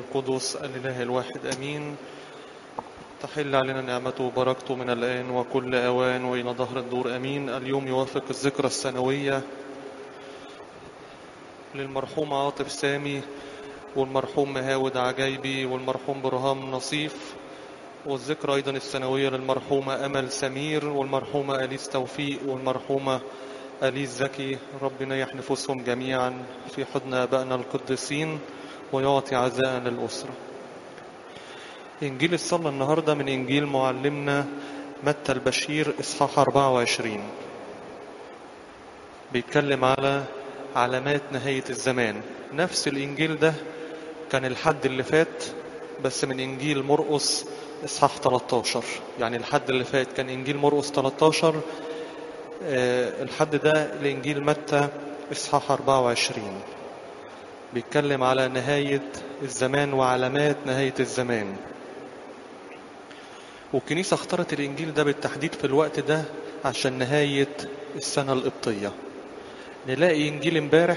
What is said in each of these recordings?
القدس الإله الواحد أمين تحل علينا نعمته وبركته من الآن وكل أوان وإلى ظهر الدور أمين اليوم يوافق الذكرى السنوية للمرحوم عاطف سامي والمرحوم مهاود عجايبي والمرحوم برهام نصيف والذكرى أيضا السنوية للمرحومة أمل سمير والمرحومة أليس توفيق والمرحومة أليس زكي ربنا يحن نفوسهم جميعا في حضن آبائنا القديسين ويعطي عزاء للأسرة إنجيل الصلاة النهاردة من إنجيل معلمنا متى البشير إصحاح 24 بيتكلم على علامات نهاية الزمان نفس الإنجيل ده كان الحد اللي فات بس من إنجيل مرقس إصحاح 13 يعني الحد اللي فات كان إنجيل مرقس 13 آه، الحد ده لإنجيل متى إصحاح 24 بيتكلم على نهاية الزمان وعلامات نهاية الزمان والكنيسة اختارت الإنجيل ده بالتحديد في الوقت ده عشان نهاية السنة القبطية نلاقي إنجيل امبارح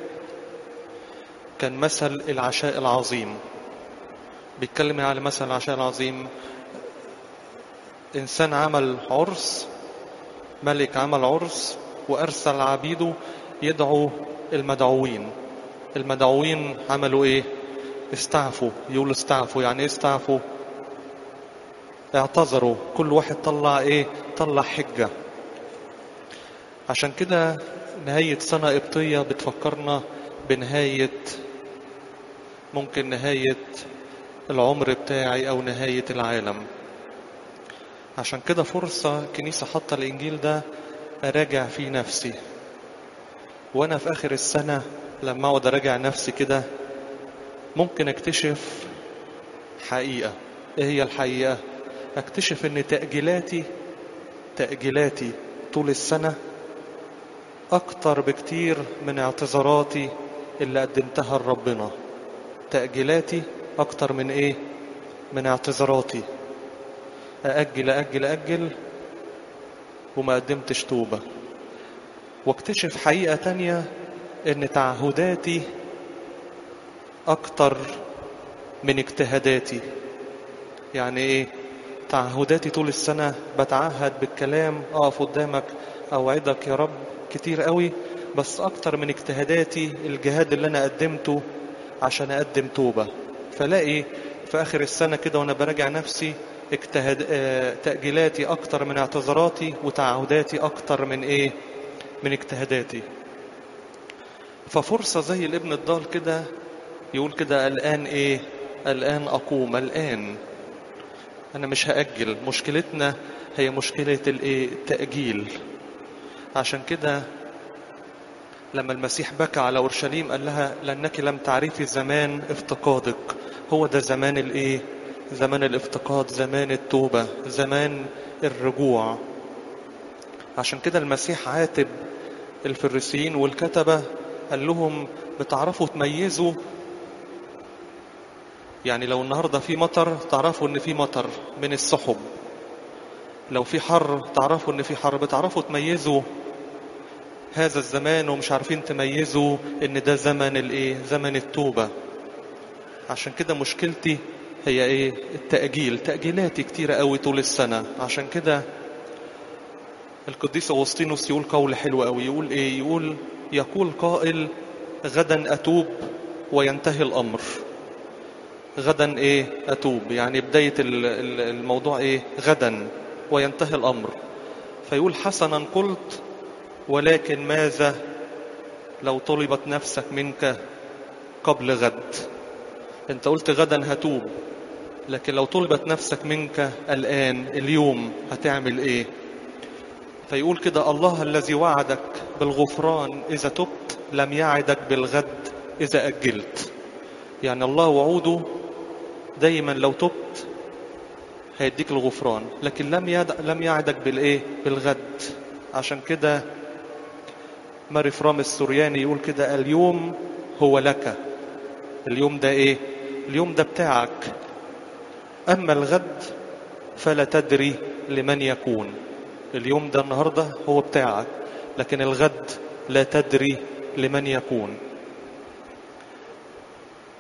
كان مثل العشاء العظيم بيتكلم على مثل العشاء العظيم إنسان عمل عرس ملك عمل عرس وأرسل عبيده يدعو المدعوين المدعوين عملوا إيه استعفوا يقول استعفوا يعني إيه استعفوا اعتذروا كل واحد طلع إيه طلع حجة عشان كده نهاية سنة قبطية بتفكرنا بنهاية ممكن نهاية العمر بتاعي أو نهاية العالم عشان كده فرصة كنيسة حاطة الإنجيل ده أراجع فيه نفسي وأنا في آخر السنة لما أقعد أراجع نفسي كده ممكن أكتشف حقيقة إيه هي الحقيقة؟ أكتشف إن تأجيلاتي تأجيلاتي طول السنة أكتر بكتير من اعتذاراتي اللي قدمتها لربنا تأجيلاتي أكتر من إيه؟ من اعتذاراتي أأجل أأجل أأجل وما قدمتش توبة واكتشف حقيقة تانية إن تعهداتي أكتر من اجتهاداتي يعني إيه؟ تعهداتي طول السنة بتعهد بالكلام أقف قدامك أوعدك يا رب كتير قوي بس أكتر من اجتهاداتي الجهاد اللي أنا قدمته عشان أقدم توبة فلاقي في آخر السنة كده وأنا براجع نفسي اجتهاد اه تأجيلاتي أكتر من اعتذاراتي وتعهداتي أكتر من إيه؟ من اجتهاداتي ففرصة زي الابن الضال كده يقول كده الآن إيه؟ الآن أقوم الآن أنا مش هأجل مشكلتنا هي مشكلة الإيه؟ التأجيل عشان كده لما المسيح بكى على أورشليم قال لها لأنك لم تعرفي زمان افتقادك هو ده زمان الإيه؟ زمان الافتقاد زمان التوبة زمان الرجوع عشان كده المسيح عاتب الفريسيين والكتبة قال لهم بتعرفوا تميزوا يعني لو النهاردة في مطر تعرفوا ان في مطر من السحب لو في حر تعرفوا ان في حر بتعرفوا تميزوا هذا الزمان ومش عارفين تميزوا ان ده زمن الايه زمن التوبة عشان كده مشكلتي هي ايه التأجيل تأجيلاتي كتيرة قوي طول السنة عشان كده القديس أغسطينوس يقول قول حلو قوي يقول ايه يقول يقول قائل غدا أتوب وينتهي الأمر غدا ايه أتوب يعني بداية الموضوع ايه غدا وينتهي الأمر فيقول حسنا قلت ولكن ماذا لو طلبت نفسك منك قبل غد انت قلت غدا هتوب لكن لو طلبت نفسك منك الآن اليوم هتعمل ايه فيقول كده الله الذي وعدك بالغفران إذا تبت لم يعدك بالغد إذا أجلت يعني الله وعوده دايما لو تبت هيديك الغفران لكن لم يد... لم يعدك بالايه بالغد عشان كده ماري فرام السورياني يقول كده اليوم هو لك اليوم ده ايه اليوم ده بتاعك اما الغد فلا تدري لمن يكون اليوم ده النهارده هو بتاعك لكن الغد لا تدري لمن يكون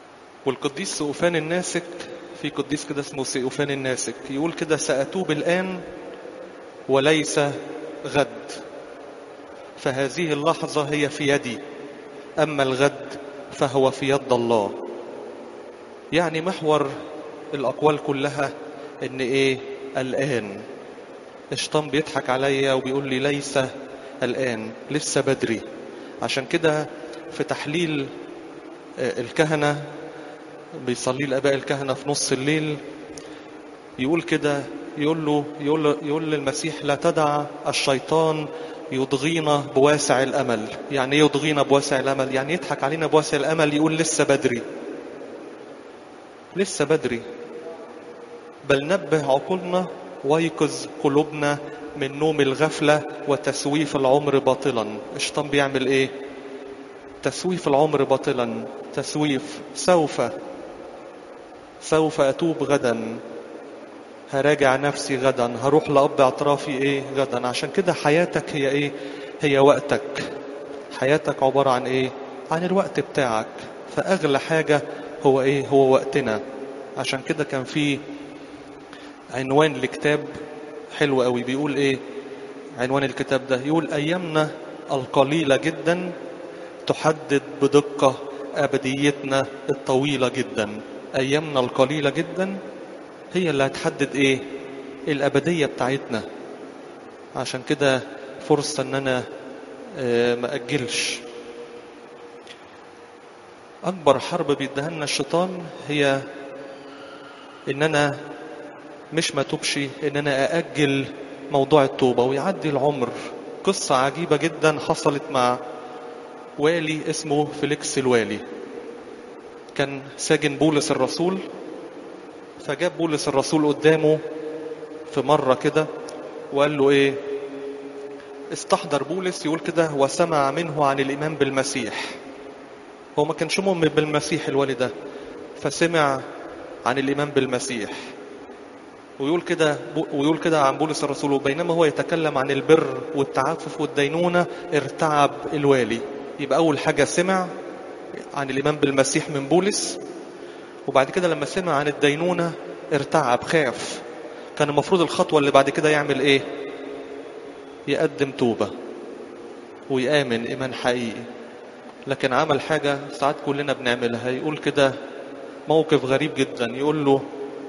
والقديس سؤفان الناسك في قديس كده اسمه سؤفان الناسك يقول كده سأتوب الآن وليس غد فهذه اللحظة هي في يدي أما الغد فهو في يد الله يعني محور الأقوال كلها إن إيه الآن الشيطان بيضحك عليا وبيقول لي ليس الآن لسه بدري عشان كده في تحليل الكهنة بيصلي الآباء الكهنة في نص الليل يقول كده يقول له يقول, له يقول للمسيح لا تدع الشيطان يضغينا بواسع الأمل يعني يضغينا بواسع الأمل يعني يضحك علينا بواسع الأمل يقول لسه بدري لسه بدري بل نبه عقولنا ويقظ قلوبنا من نوم الغفلة وتسويف العمر باطلا الشيطان بيعمل ايه تسويف العمر باطلا تسويف سوف سوف أتوب غدا هراجع نفسي غدا هروح لأب اعترافي ايه غدا عشان كده حياتك هي ايه هي وقتك حياتك عبارة عن ايه عن الوقت بتاعك فأغلى حاجة هو ايه هو وقتنا عشان كده كان في عنوان لكتاب حلو قوي بيقول ايه عنوان الكتاب ده يقول ايامنا القليلة جدا تحدد بدقة ابديتنا الطويلة جدا ايامنا القليلة جدا هي اللي هتحدد ايه الابدية بتاعتنا عشان كده فرصة ان انا اه ما اجلش اكبر حرب بيديها لنا الشيطان هي ان انا مش ما توبش ان انا ااجل موضوع التوبه ويعدي العمر قصه عجيبه جدا حصلت مع والي اسمه فيليكس الوالي كان ساجن بولس الرسول فجاب بولس الرسول قدامه في مره كده وقال له ايه استحضر بولس يقول كده وسمع منه عن الايمان بالمسيح هو ما كانش مؤمن بالمسيح الوالي ده فسمع عن الايمان بالمسيح ويقول كده ويقول كده عن بولس الرسول وبينما هو يتكلم عن البر والتعفف والدينونه ارتعب الوالي يبقى اول حاجه سمع عن الايمان بالمسيح من بولس وبعد كده لما سمع عن الدينونه ارتعب خاف كان المفروض الخطوه اللي بعد كده يعمل ايه يقدم توبه ويامن ايمان حقيقي لكن عمل حاجه ساعات كلنا بنعملها يقول كده موقف غريب جدا يقول له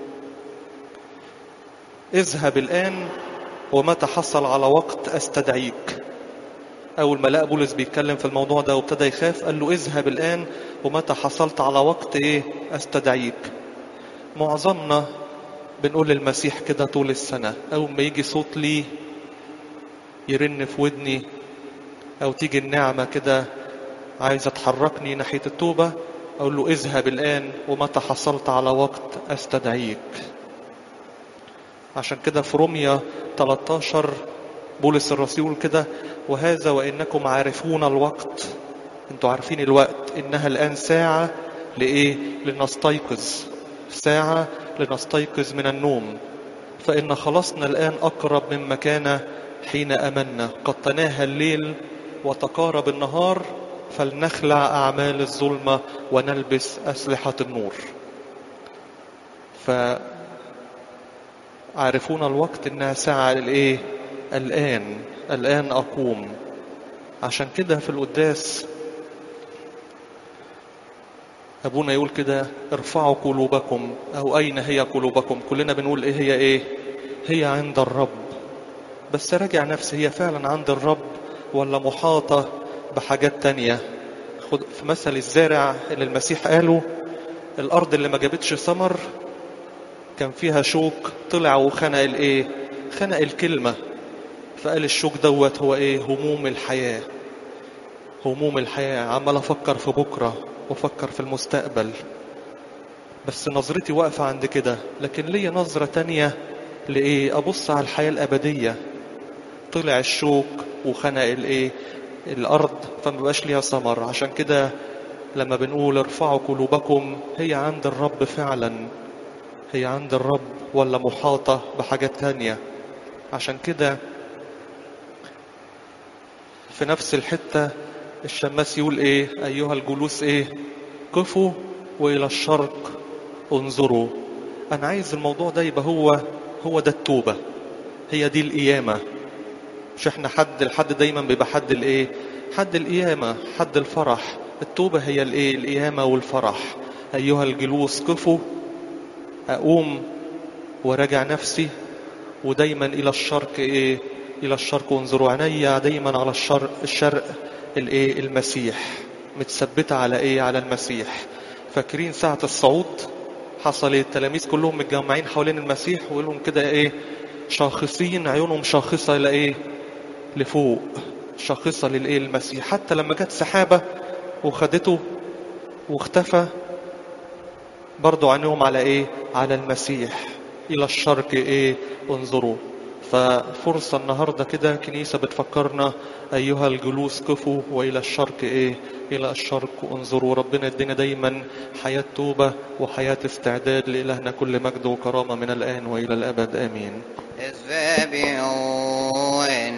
اذهب الآن ومتى حصل على وقت أستدعيك أول ما لقى بولس بيتكلم في الموضوع ده وابتدى يخاف قال له اذهب الآن ومتى حصلت على وقت إيه أستدعيك معظمنا بنقول للمسيح كده طول السنة أول ما يجي صوت لي يرن في ودني أو تيجي النعمة كده عايزة تحركني ناحية التوبة أقول له اذهب الآن ومتى حصلت على وقت أستدعيك عشان كده في روميا 13 بولس الرسول كده وهذا وإنكم عارفون الوقت انتوا عارفين الوقت إنها الآن ساعة لإيه لنستيقظ ساعة لنستيقظ من النوم فإن خلاصنا الآن أقرب مما كان حين أمنا قد تناهى الليل وتقارب النهار فلنخلع أعمال الظلمة ونلبس أسلحة النور ف عارفون الوقت انها ساعة الايه الان الان اقوم عشان كده في القداس ابونا يقول كده ارفعوا قلوبكم او اين هي قلوبكم كلنا بنقول ايه هي ايه هي عند الرب بس راجع نفسي هي فعلا عند الرب ولا محاطة بحاجات تانية خد في مثل الزارع اللي المسيح قاله الارض اللي ما جابتش ثمر كان فيها شوك طلع وخنق الايه خنق الكلمه فقال الشوك دوت هو ايه هموم الحياه هموم الحياه عمال افكر في بكره وافكر في المستقبل بس نظرتي واقفه عند كده لكن ليا نظره تانية لايه ابص على الحياه الابديه طلع الشوك وخنق الايه الارض فمبقاش ليها ثمر عشان كده لما بنقول ارفعوا قلوبكم هي عند الرب فعلا هي عند الرب ولا محاطة بحاجات تانية عشان كده في نفس الحتة الشماس يقول ايه ايها الجلوس ايه قفوا والى الشرق انظروا انا عايز الموضوع ده يبقى هو هو ده التوبه هي دي القيامه مش احنا حد الحد دايما بيبقى حد الايه حد القيامه حد الفرح التوبه هي الايه القيامه والفرح ايها الجلوس قفوا اقوم وراجع نفسي ودايما الى الشرق ايه الى الشرق وانظروا عينيا دايما على الشرق الشرق الايه المسيح متثبته على ايه على المسيح فاكرين ساعه الصعود حصل ايه التلاميذ كلهم متجمعين حوالين المسيح ويقولهم كده ايه شاخصين عيونهم شاخصه الى ايه لفوق شاخصه للايه المسيح حتى لما جت سحابه وخدته واختفى برضو عينهم على ايه على المسيح الى الشرق ايه انظروا ففرصة النهاردة كده كنيسة بتفكرنا أيها الجلوس قفوا وإلى الشرق إيه إلى الشرق انظروا ربنا يدينا دايما حياة توبة وحياة استعداد لإلهنا كل مجد وكرامة من الآن وإلى الأبد آمين الذابحون